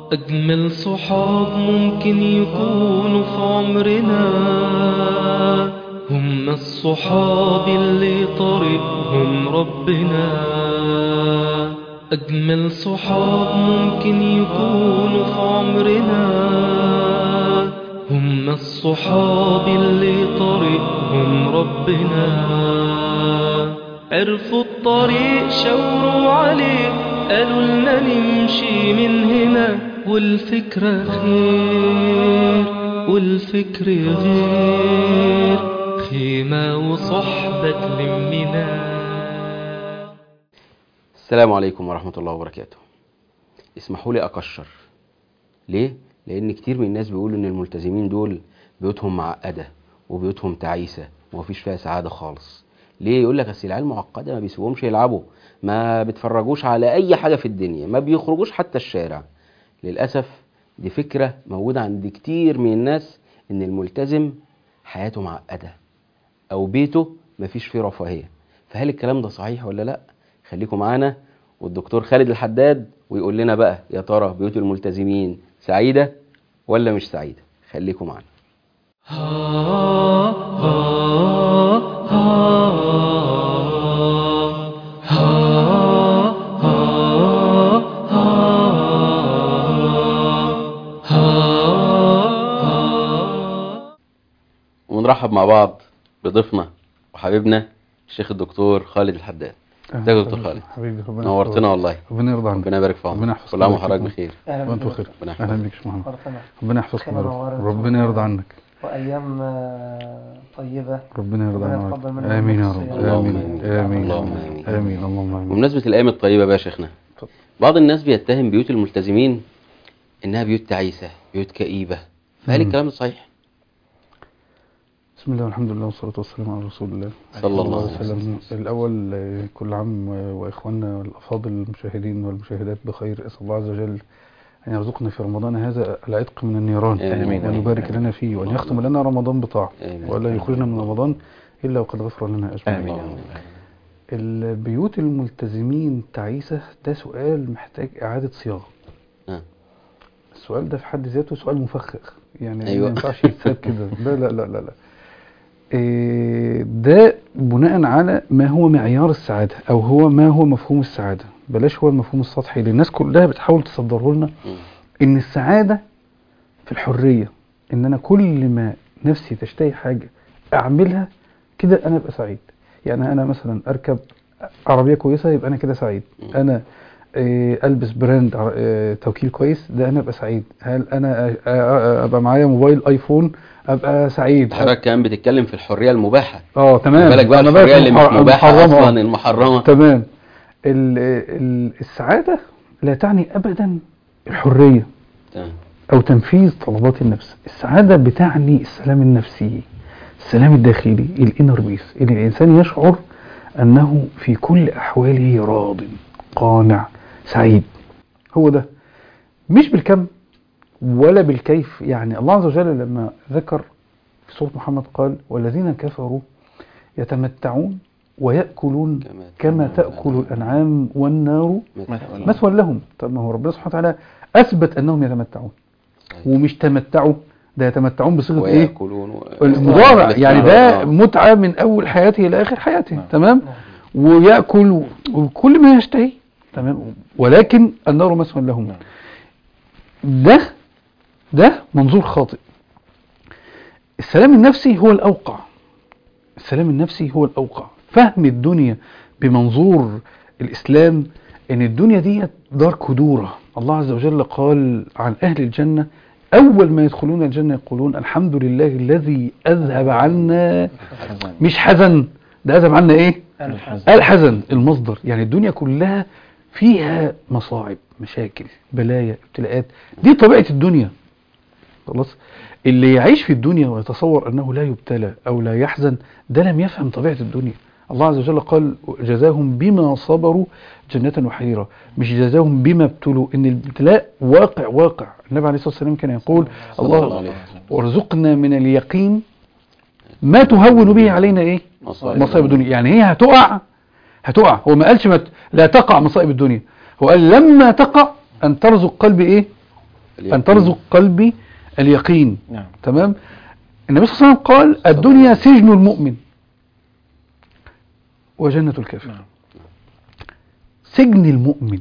أجمل صحاب ممكن يكونوا في عمرنا هم الصحاب اللي طريقهم ربنا أجمل صحاب ممكن يكونوا في عمرنا هم الصحاب اللي طريقهم ربنا عرفوا الطريق شاوروا عليه قالوا لنا نمشي من هنا والفكرة خير والفكر غير خيمة وصحبة تلمنا السلام عليكم ورحمة الله وبركاته اسمحوا لي أقشر ليه؟ لأن كتير من الناس بيقولوا إن الملتزمين دول بيوتهم معقدة وبيوتهم تعيسة ومفيش فيها سعادة خالص ليه؟ يقول لك أصل العيال معقدة ما بيسيبوهمش يلعبوا ما بيتفرجوش على أي حاجة في الدنيا ما بيخرجوش حتى الشارع للأسف دي فكرة موجودة عند كتير من الناس إن الملتزم حياته معقدة أو بيته مفيش فيه رفاهية فهل الكلام ده صحيح ولا لأ؟ خليكم معانا والدكتور خالد الحداد ويقول لنا بقى يا ترى بيوت الملتزمين سعيدة ولا مش سعيدة خليكم معانا ونرحب مع بعض بضيفنا وحبيبنا الشيخ الدكتور خالد الحداد ازيك يا دكتور خالد حبيبي ربنا نورتنا يحفظك. والله ربنا يرضى عنك ربنا يبارك في ربنا عمرك يحفظك كل عام ويبارك وحضرتك فيك. بخير أهلا وانت بك. بخير ربنا يحفظك. اهلا بك يا شيخ محمد فرحنا ربنا يحفظكم خير يا رب ونورك. ربنا يرضى عنك وأيام آه، طيبة ربنا يرضى ربنا عنك يتقبل منا امين يا ونفس رب يا رب. امين اللهم امين اللهم امين آمين. امين اللهم امين بمناسبة الأيام الطيبة بقى يا شيخنا اتفضل. بعض الناس بيتهم بيوت الملتزمين إنها بيوت تعيسة بيوت كئيبة فهل مم. الكلام ده صحيح؟ بسم الله والحمد لله والصلاة والسلام على رسول الله صلى الله عليه وسلم الأول آه، كل عام و- وإخواننا الأفاضل المشاهدين والمشاهدات بخير أسأل الله عز وجل أن يرزقنا في رمضان هذا العتق من النيران آمين. وأن يبارك لنا فيه وأن يختم لنا رمضان بطاعة آمين. ولا يخرجنا من رمضان إلا وقد غفر لنا أجمعين اللهم آمين. البيوت الملتزمين تعيسة ده سؤال محتاج إعادة صياغة آه. السؤال ده في حد ذاته سؤال مفخخ يعني أيوة. ما ينفعش يتساب كده لا لا لا لا, لا. إيه، ده بناء على ما هو معيار السعادة أو هو ما هو مفهوم السعادة بلاش هو المفهوم السطحي اللي الناس كلها بتحاول تصدره لنا مم. إن السعادة في الحرية إن أنا كل ما نفسي تشتهي حاجة أعملها كده أنا أبقى سعيد يعني أنا مثلا أركب عربية كويسة يبقى أنا كده سعيد مم. أنا آه، ألبس براند ع- آه، توكيل كويس ده أنا أبقى سعيد هل أنا آه، آه، أبقى معايا موبايل أيفون أبقى سعيد حضرتك كمان بتتكلم في الحرية المباحة اه تمام بالك بقى أنا الحرية اللي مش المح- مباحة المحرمة. أصلا المحرمة تمام ال- ال- السعادة لا تعني أبدا الحرية تمام. أو تنفيذ طلبات النفس السعادة بتعني السلام النفسي السلام الداخلي الانر بيس ان الانسان يشعر انه في كل احواله راض قانع سعيد هو ده مش بالكم ولا بالكيف يعني الله عز وجل لما ذكر في سورة محمد قال والذين كفروا يتمتعون ويأكلون كما تأكل الأنعام والنار مثوى لهم طب ما هو ربنا سبحانه وتعالى أثبت أنهم يتمتعون ومش تمتعوا ده يتمتعون بصيغه ايه ويأكلون و- المضارع يعني ده آه. متعه من اول حياته الى اخر حياته تمام وياكل و- وكل ما يشتهي تمام ولكن النار مسوى لهم ده ده منظور خاطئ السلام النفسي هو الاوقع السلام النفسي هو الاوقع فهم الدنيا بمنظور الاسلام ان الدنيا دي دار كدوره الله عز وجل قال عن اهل الجنه اول ما يدخلون الجنه يقولون الحمد لله الذي اذهب عنا مش حزن ده اذهب عنا ايه الحزن المصدر يعني الدنيا كلها فيها مصاعب مشاكل بلايا ابتلاءات دي طبيعه الدنيا خلاص اللي يعيش في الدنيا ويتصور انه لا يبتلى او لا يحزن ده لم يفهم طبيعه الدنيا الله عز وجل قال جزاهم بما صبروا جنة وحريرا مش جزاهم بما ابتلوا ان الابتلاء واقع واقع النبي عليه الصلاه والسلام كان يقول صلى الله الله عليه وسلم. وارزقنا من اليقين ما تهون به علينا ايه مصائب مصائب الدنيا يعني هي هتقع هتقع هو ما قالش ما ت- لا تقع مصائب الدنيا هو قال لما تقع ان ترزق قلبي ايه أن اليقين. ترزق قلبي اليقين نعم تمام النبي صلى الله عليه وسلم قال الدنيا سجن المؤمن وجنة الكافر نعم. سجن المؤمن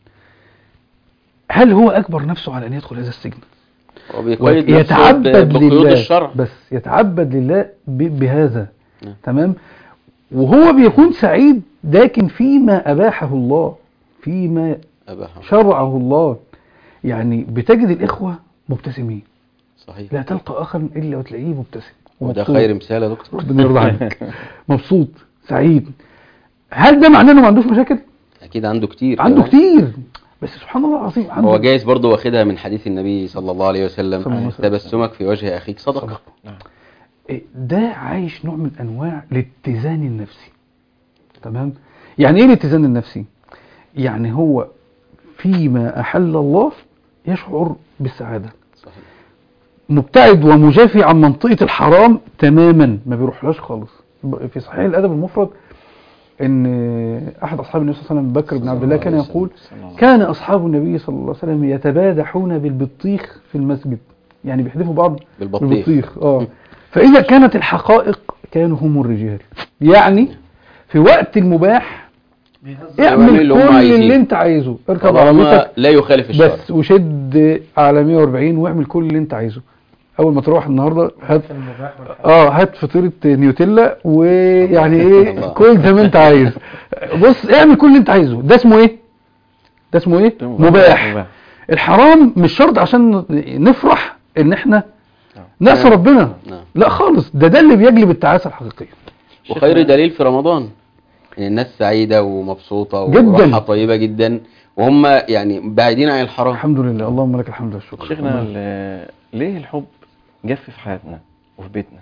هل هو أكبر نفسه على أن يدخل هذا السجن وبيقيد نفسه يتعبد ب- بقيود لله الشرع بس يتعبد لله ب- بهذا نعم. تمام وهو بيكون سعيد لكن فيما أباحه الله فيما أباحه شرعه الله يعني بتجد الإخوة مبتسمين صحيح لا تلقى آخر إلا وتلاقيه مبتسم وده ومبسوط. خير مثال يا دكتور ربنا يرضى عنك مبسوط سعيد هل ده معناه انه ما عندوش مشاكل أكيد عنده كتير عنده كمان. كتير بس سبحان الله العظيم عنده هو جايز برضه واخدها من حديث النبي صلى الله عليه صلى الله عليه وسلم وسلم. تبسمك في وجه أخيك صدقة صدقة. نعم. إيه، ده عايش نوع من انواع الاتزان النفسي تمام يعني ايه الاتزان النفسي يعني هو فيما احل الله يشعر بالسعاده صحيح مبتعد ومجافي عن منطقه الحرام تماما ما بيروحلاش خالص ب- في صحيح الادب المفرد ان احد اصحاب النبي صلى الله عليه وسلم بكر بن عبد الله كان يقول صلى الله عليه كان أصحاب النبي صلى الله عليه وسلم يتبادحون بالبطيخ في المسجد يعني بيحدفوا بعض بالبطيخ بالبطيخ اه فإذا كانت الحقائق كانوا هم الرجال يعني في وقت المباح اعمل اللي هم كل عايزينه. اللي انت عايزه اركب طالما عربيتك لا يخالف الشرع بس وشد على 140 واعمل كل اللي انت عايزه اول ما تروح النهارده هات في المباح والحرام اه هات فطيره نيوتيلا ويعني ايه الله. كل زي ما انت عايز بص اعمل كل اللي انت عايزه ده اسمه ايه ده اسمه ايه وسلم. مباح الحرام مش شرط عشان نفرح ان احنا نعصي ربنا نعم لا خالص ده ده اللي بيجلب التعاسه الحقيقيه وخير دليل في رمضان ان الناس سعيده ومبسوطه جداً. وروحها طيبه جدا وهم يعني بعيدين عن الحرام الحمد لله اللهم لك الحمد والشكر شيخنا ال- ليه الحب جف في حياتنا وفي بيتنا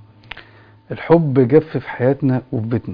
الحب جف في حياتنا وفي بيتنا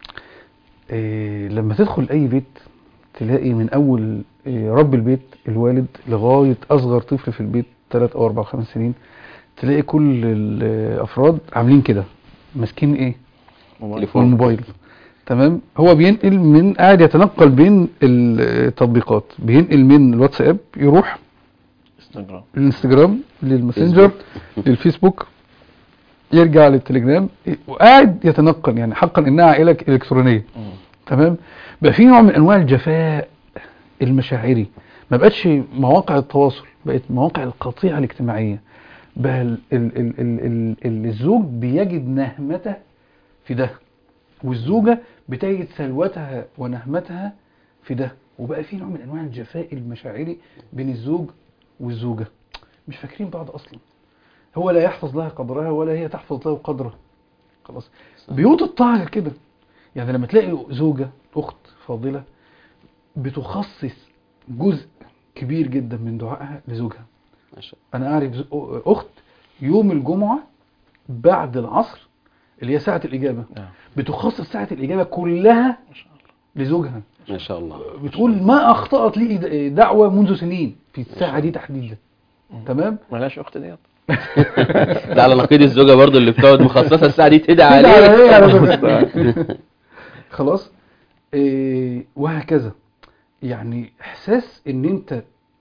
إيه لما تدخل اي بيت تلاقي من اول إيه رب البيت الوالد لغايه اصغر طفل في البيت 3 او 4 او 5 سنين تلاقي كل الافراد عاملين كده ماسكين ايه موبايل. تليفون. والموبايل تمام هو بينقل من قاعد يتنقل بين التطبيقات بينقل من الواتساب يروح انستغرام للانستجرام للماسنجر للفيسبوك يرجع للتليجرام وقاعد يتنقل يعني حقا انها عائله الكترونيه مم. تمام بقى في نوع من انواع الجفاء المشاعري ما بقتش مواقع التواصل بقت مواقع القطيعه الاجتماعيه بقى ال ال ال ال ال ال الزوج بيجد نهمته في ده والزوجه بتجد سلوتها ونهمتها في ده وبقى في نوع من انواع الجفاء المشاعري بين الزوج والزوجه مش فاكرين بعض اصلا هو لا يحفظ لها قدرها ولا هي تحفظ له قدره خلاص بيوت الطاعه كده يعني لما تلاقي زوجة أخت فاضلة بتخصص جزء كبير جدا من دعائها لزوجها ما شاء أنا أعرف زو- أخت يوم الجمعة بعد العصر اللي هي ساعة الإجابة نعم بتخصص ساعة الإجابة كلها ما شاء الله لزوجها ما شاء الله بتقول ما أخطأت لي دعوة منذ سنين في الساعة دي تحديدا تمام ملاش اخت ديت ده على نقيض الزوجه برضو اللي بتقعد مخصصه الساعه دي تدعي كده على عليه ايه على فكرة. خلاص إيه وهكذا يعني احساس ان انت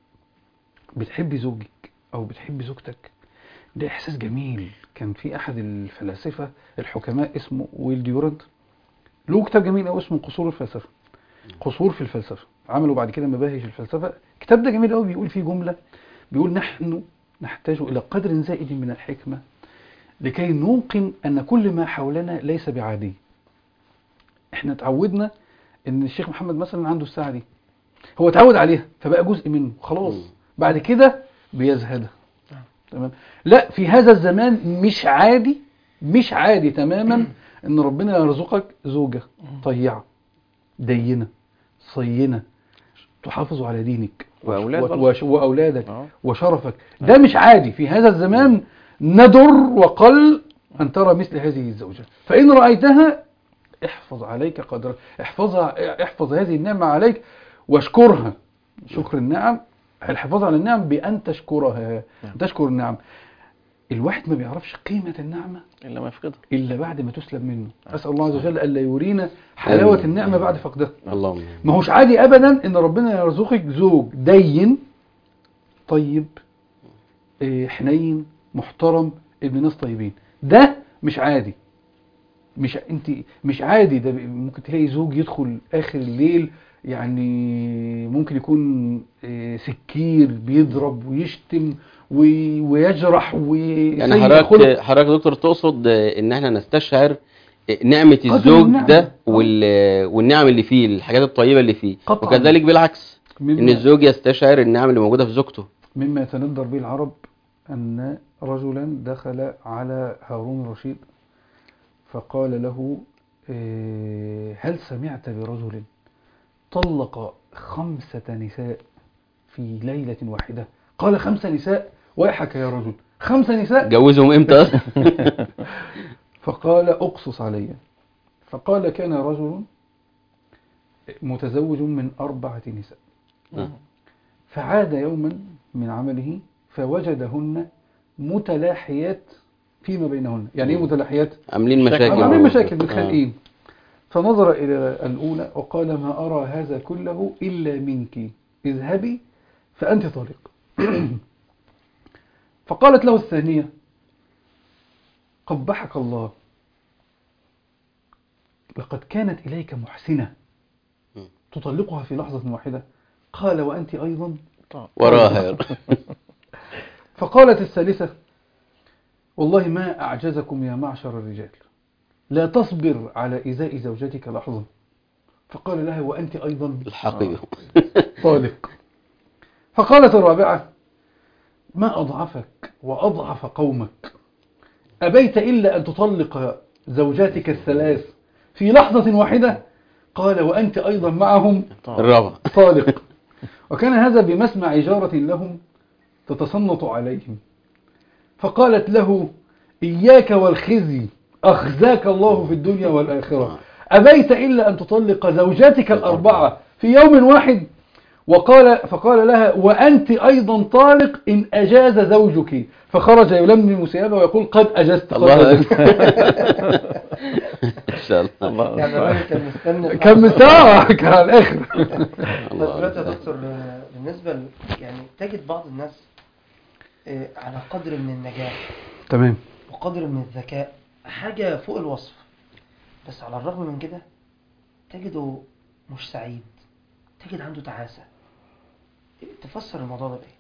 بتحبي زوجك او بتحبي زوجتك ده احساس جميل كان في احد الفلاسفه الحكماء اسمه ويل ديورانت له كتاب جميل قوي اسمه قصور الفلسفه قصور في الفلسفه عملوا بعد كده مباهج الفلسفه الكتاب ده جميل قوي بيقول فيه جمله بيقول نحن نحتاج الى قدر زائد من الحكمه لكي نوقن ان كل ما حولنا ليس بعادي احنا اتعودنا ان الشيخ محمد مثلا عنده الساعه دي هو اتعود عليها فبقى جزء منه خلاص مم. بعد كده بيزهدها تمام لا في هذا الزمان مش عادي مش عادي تماما ان ربنا يرزقك زوجه طيعه دينه صينه تحافظ على دينك وأولاد وش- برضه. وش- واولادك اه وشرفك ده مش عادي في هذا الزمان ندر وقل أن ترى مثل هذه الزوجة فإن رأيتها احفظ عليك قدرها احفظها احفظ هذه النعمة عليك واشكرها شكر النعم الحفاظ على النعم بأن تشكرها نعم. تشكر النعم الواحد ما بيعرفش قيمة النعمة الا ما يفقدها إلا بعد ما تسلب منه أسأل الله عز وجل ألا يرينا حلاوة آمين. النعمة بعد فقدها اللهم ما هوش عادي ابدا ان ربنا يرزقك زوج دين طيب آه، حنين محترم ابن ناس طيبين ده مش عادي مش انت مش عادي ده ممكن تلاقي زوج يدخل اخر الليل يعني ممكن يكون آه، سكير بيضرب ويشتم وي- ويجرح ويسيء يعني خلق. حضرتك حضرتك دكتور تقصد آه، ان احنا نستشعر آه، نعمة قدر الزوج النعمة. ده وال- والنعم اللي فيه الحاجات الطيبة اللي فيه قطعاً. وكذلك بالعكس ان مما, الزوج يستشعر النعم اللي موجودة في زوجته مما يتندر به العرب أن رجلا دخل على هارون الرشيد فقال له آه، هل سمعت برجل طلق خمسة نساء في ليلة واحدة قال خمس نساء ويحك يا رجل خمس نساء جوزهم امتى فقال اقصص علي فقال كان رجل متزوج من أربعة نساء نعم. فعاد يوما من عمله فوجدهن متلاحيات فيما بينهن يعني ايه متلاحيات عاملين مشاكل عاملين مشاكل آه. متخانقين فنظر إلى الأولى وقال ما أرى هذا كله إلا منك اذهبي فأنت طالق فقالت له الثانية قبحك الله لقد كانت إليك محسنة تطلقها في لحظة واحدة قال وأنت أيضا وراها فقالت الثالثة والله ما أعجزكم يا معشر الرجال لا تصبر على إزاء زوجتك لحظة فقال لها وأنت أيضا الحقيقة طالق فقالت الرابعة ما أضعفك وأضعف قومك أبيت إلا أن تطلق زوجاتك الثلاث في لحظة واحدة قال وأنت أيضا معهم الرابع طالق وكان هذا بمسمع جارة لهم تتصنط عليهم فقالت له إياك والخزي أخزاك الله في الدنيا والآخرة أبيت إلا أن تطلق زوجاتك الأربعة في يوم واحد وقال فقال لها وأنت أيضا طالق إن أجاز زوجك فخرج يلملم ثيابه ويقول قد أجزت قد الله أجزت ان شاء الله يعني الراجل كان مستني كم من ساعة كان على الآخر بس الله دلوقتي يا الله. دكتور ب- بالنسبة ل- يعني تجد بعض الناس آه، على قدر من النجاح تمام وقدر من الذكاء حاجة فوق الوصف بس على الرغم من كده تجده مش سعيد تجد عنده تعاسة تفسر الموضوع ده بايه؟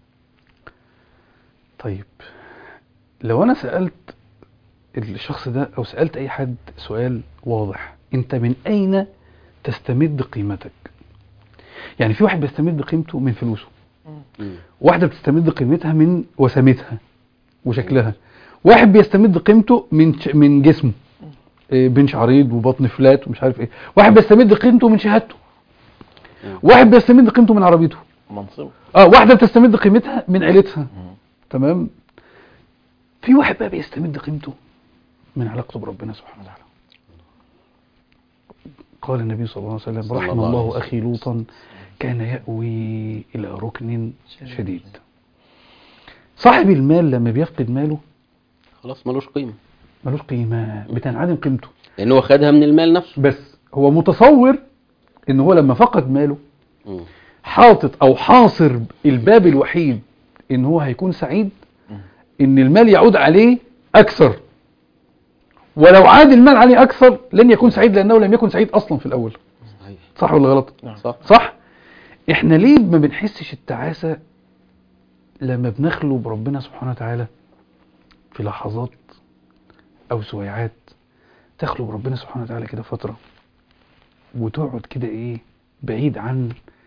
طيب لو انا سألت الشخص ده او سألت اي حد سؤال واضح انت من اين تستمد قيمتك يعني في واحد بيستمد قيمته من فلوسه مم. واحدة بتستمد قيمتها من وسامتها وشكلها واحد بيستمد قيمته من ش... من جسمه إيه، بنش عريض وبطن فلات ومش عارف ايه واحد بيستمد قيمته من شهادته واحد بيستمد قيمته من عربيته منصب اه واحدة بتستمد قيمتها من عيلتها تمام في واحد بقى بيستمد قيمته من علاقته بربنا سبحانه وتعالى قال النبي صلى الله عليه وسلم صلى رحم الله عليه الله وسلم. أخي لوطا كان يأوي إلى ركن شديد صاحب المال لما بيفقد ماله خلاص ملوش قيمة ملوش قيمة بتنعدم قيمته لان هو خدها من المال نفسه بس هو متصور ان هو لما فقد ماله مم. حاطط او حاصر الباب الوحيد ان هو هيكون سعيد ان المال يعود عليه اكثر ولو عاد المال عليه اكثر لن يكون سعيد لانه لم يكن سعيد اصلا في الاول صحيح صح ولا غلط صح صح احنا ليه ما بنحسش التعاسة لما بنخلو بربنا سبحانه وتعالى في لحظات او سويعات تخلو بربنا سبحانه وتعالى كده فترة وتقعد كده ايه بعيد عن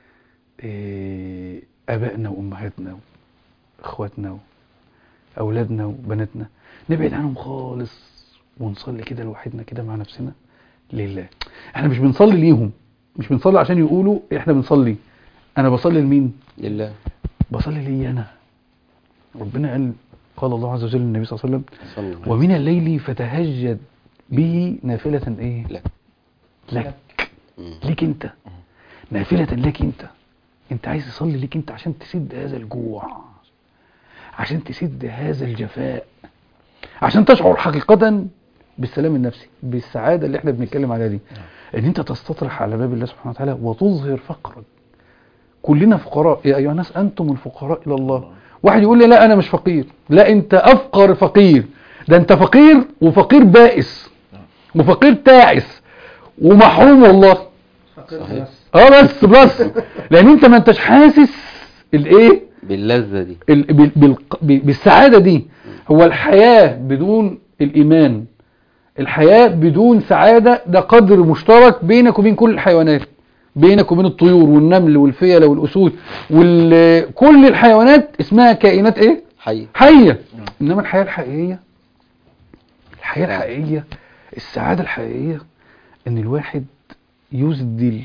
إيه ابائنا وامهاتنا واخواتنا واولادنا وبناتنا نبعد عنهم خالص ونصلي كده لوحدنا كده مع نفسنا لله احنا مش بنصلي ليهم مش بنصلي عشان يقولوا احنا بنصلي انا بصلي لمين لله بصلي لي انا ربنا قال قال الله عز وجل للنبي صلى الله عليه وسلم صلى الله عليه ومن الليل فتهجد به نافلة ايه لك. لك مم. ليك انت نافلة لك انت انت عايز تصلي ليك انت عشان تسد هذا الجوع عشان تسد هذا الجفاء عشان تشعر حقيقة بالسلام النفسي بالسعادة اللي احنا بنتكلم عليها دي ان انت تستطرح على باب الله سبحانه وتعالى وتظهر فقرك كلنا فقراء يا ايها الناس انتم الفقراء الى الله واحد يقول لي لا انا مش فقير لا انت افقر فقير ده انت فقير وفقير بائس وفقير تعس ومحروم والله فقير صحيح. بس اه بس بس لان انت ما انتش حاسس الايه باللذة دي ال- بال- بالق- ب- بالسعادة دي هو الحياة بدون الإيمان الحياة بدون سعادة ده قدر مشترك بينك وبين كل الحيوانات بينك وبين الطيور والنمل والفيلة والأسود وكل الحيوانات اسمها كائنات ايه حي حية إنما الحياة الحقيقية الحياة الحقيقية السعادة الحقيقية إن الواحد يسدل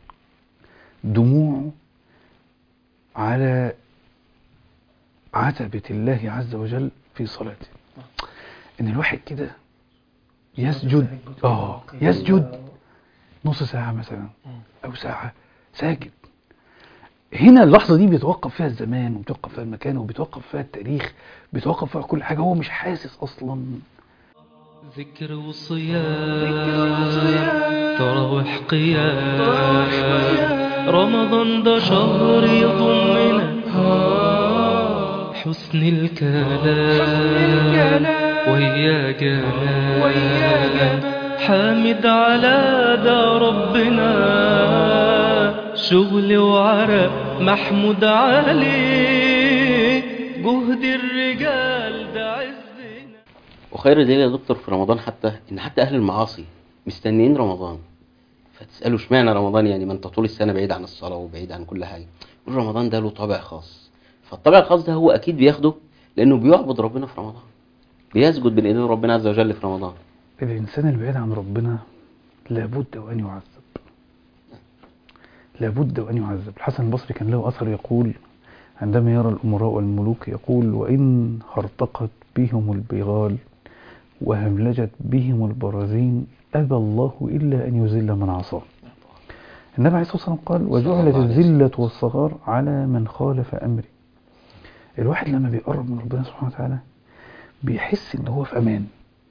دموعه على عتبة الله عز وجل في صلاته إن الواحد كده يسجد آه يسجد نص ساعة مثلا أو ساعة ساجد هنا اللحظة دي بيتوقف فيها الزمان وبيتوقف فيها المكان وبيتوقف فيها التاريخ بيتوقف فيها كل حاجة هو مش حاسس أصلا ذكر وصيام تراوح قيام رمضان ده شهر يضمنا حسن الكلام ويا جمال حامد على ده ربنا شغل وعرق محمود عليه جهد الرجال ده عزنا وخير دليل يا دكتور في رمضان حتى ان حتى اهل المعاصي مستنيين رمضان فتسالوا اشمعنى رمضان يعني ما انت طول السنه بعيد عن الصلاه وبعيد عن كل حاجه يقول رمضان ده له طابع خاص فالطابع الخاص ده هو اكيد بياخده لانه بيعبد ربنا في رمضان بيسجد بين ايدين ربنا عز وجل في رمضان الإنسان البعيد عن ربنا لابد وأن يعذب لابد وأن يعذب الحسن البصري كان له أثر يقول عندما يرى الأمراء والملوك يقول وإن هرطقت بهم البغال وهملجت بهم البرازين أبى الله إلا أن يذل من عصاه النبي عليه الصلاة والسلام قال وجعلت الله عليه الذلة والصغار على من خالف أمري الواحد لما بيقرب من ربنا سبحانه وتعالى بيحس إن هو في أمان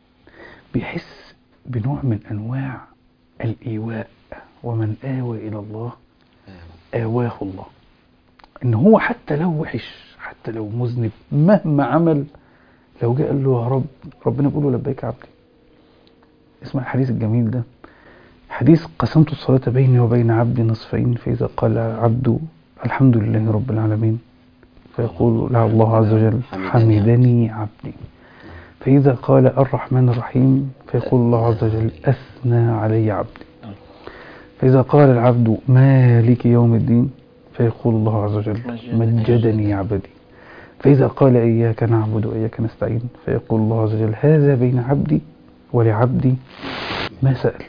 بيحس بنوع من أنواع الإيواء ومن آوى إلى الله آواه الله إن هو حتى لو وحش حتى لو مذنب مهما عمل لو جاء قال له يا رب ربنا بيقول له لبيك عبدي اسمع الحديث الجميل ده حديث قسمت الصلاة بيني وبين عبدي نصفين فإذا قال عبد الحمد لله رب العالمين فيقول له الله عز وجل حمدني حمدني عبدي فإذا قال الرحمن الرحيم فيقول الله عز وجل أثنى علي عبدي فإذا قال العبد مالك يوم الدين فيقول الله عز وجل مجدني عبدي فإذا قال إياك نعبد وإياك نستعين فيقول الله عز وجل هذا بين عبدي ولعبدي ما سأل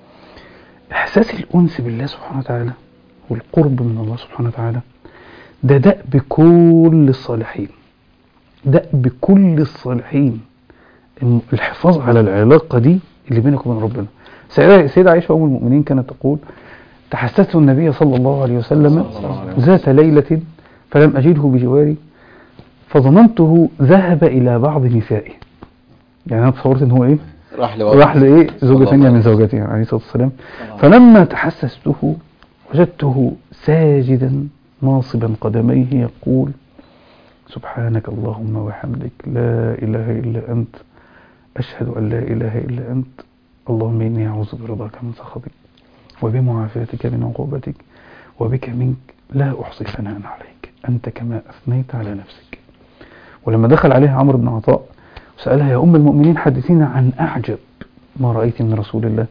إحساس الأنس بالله سبحانه وتعالى والقرب من الله سبحانه وتعالى ده دأب كل الصالحين دأب كل الصالحين الم- الحفاظ على العلاقة دي اللي بينك وبين ربنا سيدة سيدة عائشة أم المؤمنين كانت تقول تحسست النبي صلى الله عليه وسلم ذات ليلة فلم أجده بجواري فظننته ذهب إلى بعض نسائه يعني أنا تصورت إن هو إيه راح لوقت راح لإيه صلى زوجة الله ثانية عليه من وسلم. زوجاته عليه الصلاة والسلام فلما تحسسته وجدته ساجدا ناصبا قدميه يقول سبحانك اللهم وحمدك لا إله إلا أنت أشهد أن لا إله إلا أنت اللهم إني أعوذ برضاك من سخطك وبمعافاتك من عقوبتك وبك منك لا أحصي ثناء عليك أنت كما أثنيت على نفسك ولما دخل عليها عمرو بن عطاء وسألها يا أم المؤمنين حدثينا عن أعجب ما رأيت من رسول الله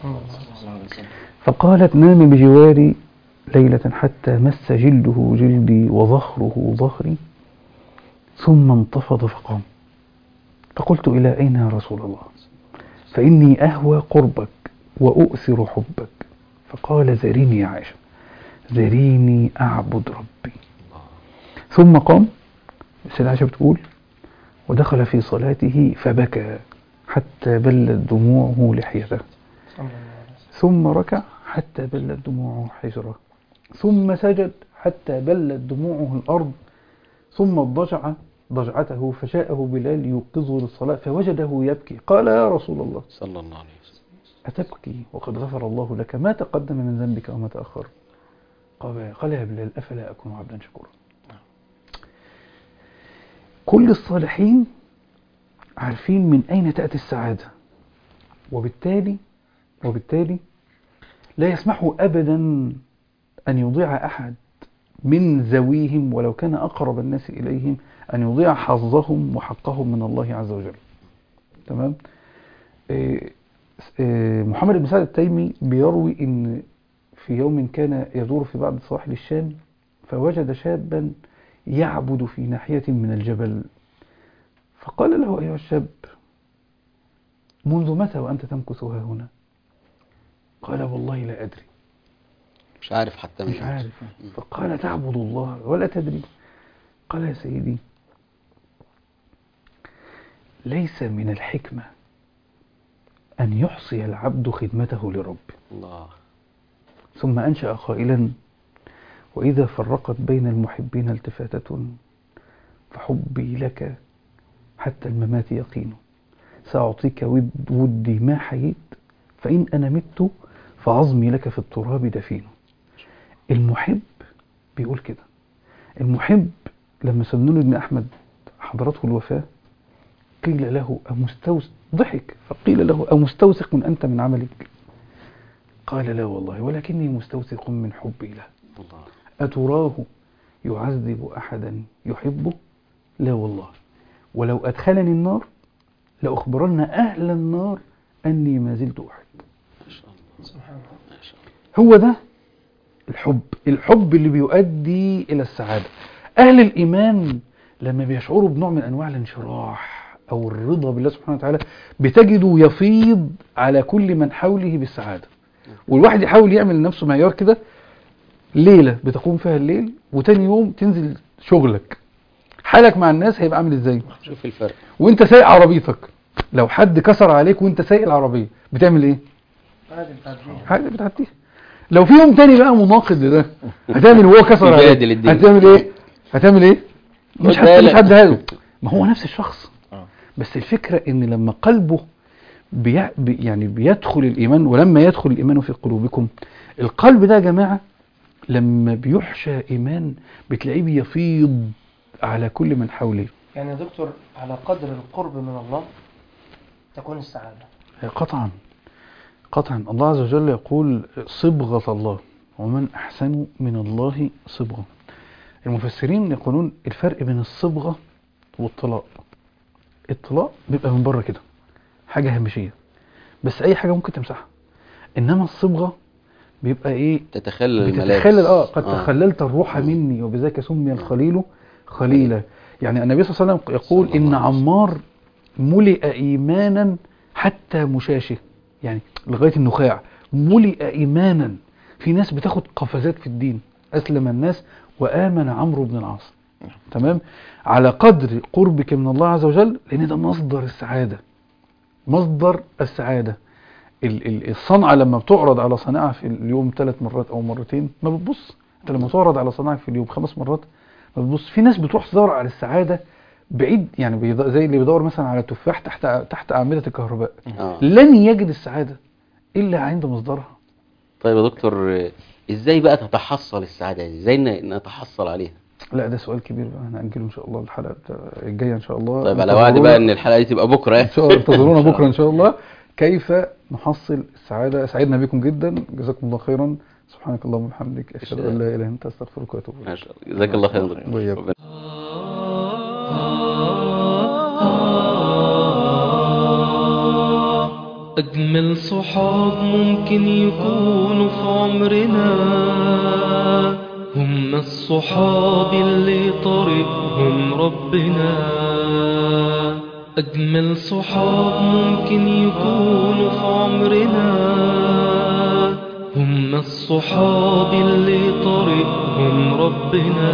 فقالت نام بجواري ليلة حتى مس جلده جلدي وظهره ظهري ثم انتفض فقام فقلت إلى أين يا رسول الله فإني أهوى قربك وأؤثر حبك فقال ذريني يا عائشة ذريني أعبد ربي ثم قام السيدة عائشة بتقول ودخل في صلاته فبكى حتى بلت دموعه لحيته صلى الله عليه وسلم ثم ركع حتى بلت دموعه حجره ثم سجد حتى بلت دموعه الأرض ثم اضطجع ضجعته فجاءه بلال يوقظه للصلاة فوجده يبكي قال يا رسول الله صلى الله عليه وسلم أتبكي وقد غفر الله لك ما تقدم من ذنبك وما تأخر قال قال يا بلال أفلا أكون عبدا شكورا كل الصالحين عارفين من أين تأتي السعادة وبالتالي وبالتالي لا يسمحوا أبدا أن يضيع أحد من ذويهم ولو كان أقرب الناس إليهم أن يضيع حظهم وحقهم من الله عز وجل تمام إيه، إيه، محمد بن سعد التيمي بيروي ان في يوم كان يدور في بعض سواحل الشام فوجد شابا يعبد في ناحية من الجبل فقال له أيها الشاب منذ متى وأنت تمكث ها هنا قال والله لا أدري مش عارف حتى من مش عارف فقال تعبد الله ولا تدري قال يا سيدي ليس من الحكمة أن يحصي العبد خدمته لربه الله ثم أنشأ قائلا وإذا فرقت بين المحبين التفاتة فحبي لك حتى الممات يقين سأعطيك ود ودي ما حييت فإن أنا مت فعظمي لك في التراب دفين المحب بيقول كده المحب لما سنون بن أحمد حضرته الوفاة قيل له أمستوثق ضحك فقيل له أمستوثق أنت من عملك قال لا والله ولكني مستوثق من حبي له الله أتراه يعذب أحدا يحبه لا والله ولو أدخلني النار لأخبرن أهل النار أني ما زلت أحب ما شاء الله سبحان الله ما شاء الله هو ده الحب الحب اللي بيؤدي إلى السعادة أهل الإيمان لما بيشعروا بنوع من أنواع الانشراح أو الرضا بالله سبحانه وتعالى بتجده يفيض على كل من حوله بالسعادة والواحد يحاول يعمل لنفسه معيار كده ليلة بتقوم فيها الليل وتاني يوم تنزل شغلك حالك مع الناس هيبقى عامل ازاي شوف الفرق وانت سايق عربيتك لو حد كسر عليك وانت سايق العربية بتعمل ايه عادي بتعديها حاجة بتعديها لو في يوم تاني بقى مناقض لده هتعمل وهو كسر عليك يجادل الدنيا. هتعمل ايه هتعمل ايه مش خد هت- مش بالك. هديها له ما هو نفس الشخص آه. بس الفكرة ان لما قلبه بي بي- يعني بيدخل الايمان ولما يدخل الايمان في قلوبكم القلب ده يا جماعة لما بيحشى ايمان بتلاقيه بيفيض على كل من حوله يعني يا دكتور على قدر القرب من الله تكون السعادة قطعا قطعا الله عز وجل يقول صبغة الله ومن أحسن من الله صبغة المفسرين يقولون الفرق بين الصبغة والطلاق الطلاق بيبقى من بره كده حاجة هامشية بس أي حاجة ممكن تمسحها إنما الصبغة بيبقى إيه تتخلل الملابس بتتخلل اه قد تخللت الروح مني وبذاك سمي الخليل خليلا يعني النبي صلى الله عليه وسلم يقول صلى ان الله عليه وسلم. عمار ملئ ايمانا حتى مشاشه يعني لغايه النخاع ملئ ايمانا في ناس بتاخد قفزات في الدين اسلم الناس وامن عمرو بن العاص تمام على قدر قربك من الله عز وجل لان ده مصدر السعاده مصدر السعاده ال- ال- الصنعة لما بتعرض على صانعها في اليوم ثلاث مرات أو مرتين ما بتبص أنت لما تعرض على صانعك في اليوم خمس مرات ما بتبص في ناس بتروح تدور على السعادة بعيد يعني بيض- زي اللي بيدور مثلا على تفاح تحت تحت أعمدة الكهرباء آه. لن يجد السعادة إلا عند مصدرها طيب يا دكتور آه، ازاي بقى تتحصل السعادة دي ازاي ن- نتحصل عليها لا ده سؤال كبير بقى هنأجله إن شاء الله الحلقة بتاع- الجاية إن شاء الله طيب على وعد بقى ان الحلقة دي تبقى بكرة ان شاء الله انتظرونا بكره ان شاء الله كيف نحصل السعاده سعدنا بكم جدا جزاكم الله خيرا سبحانك اللهم وبحمدك اشهد ان لا اله الا انت استغفرك واتوب اليك ما شاء الله جزاك الله خير يا دكتور. وإياكم. ربنا أجمل صحاب ممكن يكونوا في عمرنا هم الصحاب اللي طريقهم ربنا أجمل صحاب ممكن يكونوا في عمرنا هم الصحاب اللي طريقهم ربنا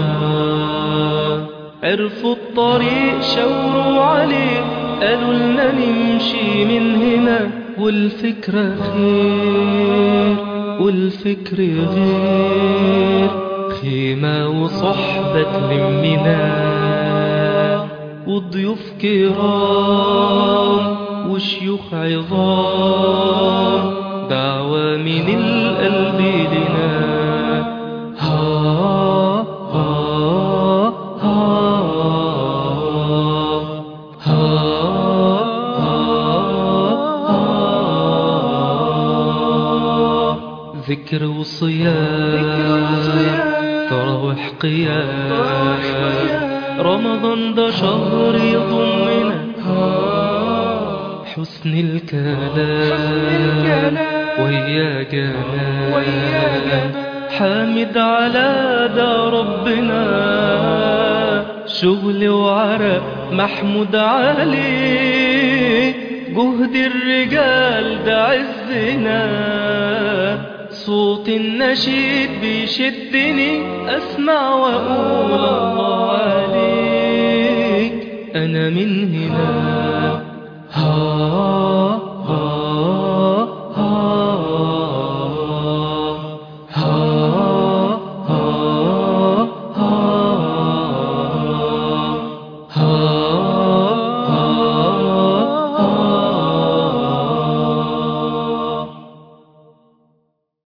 عرفوا الطريق شاوروا عليه قالوا لنا نمشي من هنا والفكرة خير والفكر غير خيمة وصحبة تلمنا وضيوف كرام وشيوخ عظام دعوة من القلب لنا ها ها ها ذكر وصيام تراوح قيام رمضان ده شهر يضمنا حسن الكلام ويا جمال حامد على ده ربنا شغل وعرق محمود عليه جهد الرجال ده عزنا صوت النشيد بيشدني اسمع واقول الله عليك انا من هنا ها